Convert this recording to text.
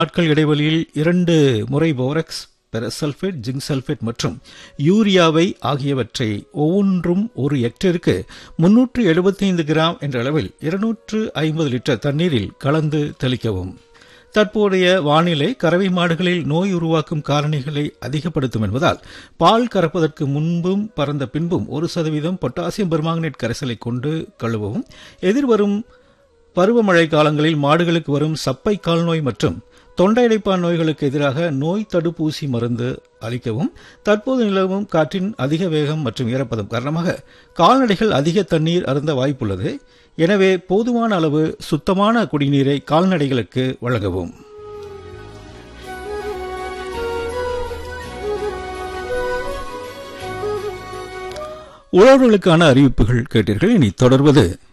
நாட்கள் இடைவெளியில் இரண்டு முறை போரக்ஸ் பெரசல்ஃபேட் ஜிங்க் சல்ஃபேட் மற்றும் யூரியாவை ஆகியவற்றை ஒவ்வொன்றும் ஒரு ஹெக்டேருக்கு முன்னூற்று எழுபத்தைந்து கிராம் என்ற அளவில் இருநூற்று ஐம்பது லிட்டர் தண்ணீரில் கலந்து தெளிக்கவும் தற்போதைய வானிலை கறவை மாடுகளில் நோய் உருவாக்கும் காரணிகளை அதிகப்படுத்தும் என்பதால் பால் கறப்பதற்கு முன்பும் பறந்த பின்பும் ஒரு சதவீதம் பொட்டாசியம் பெர்மாங்கனேட் கரைசலை கொண்டு கழுவவும் எதிர்வரும் பருவமழை காலங்களில் மாடுகளுக்கு வரும் சப்பை கால்நோய் மற்றும் தொண்டை அடைப்பான் நோய்களுக்கு எதிராக நோய் தடுப்பூசி மருந்து அளிக்கவும் தற்போது நிலவும் காற்றின் அதிக வேகம் மற்றும் ஈரப்பதம் காரணமாக கால்நடைகள் அதிக தண்ணீர் அருந்த வாய்ப்புள்ளது எனவே போதுமான அளவு சுத்தமான குடிநீரை கால்நடைகளுக்கு வழங்கவும் உழவர்களுக்கான அறிவிப்புகள் கேட்டீர்கள் இனி தொடர்வது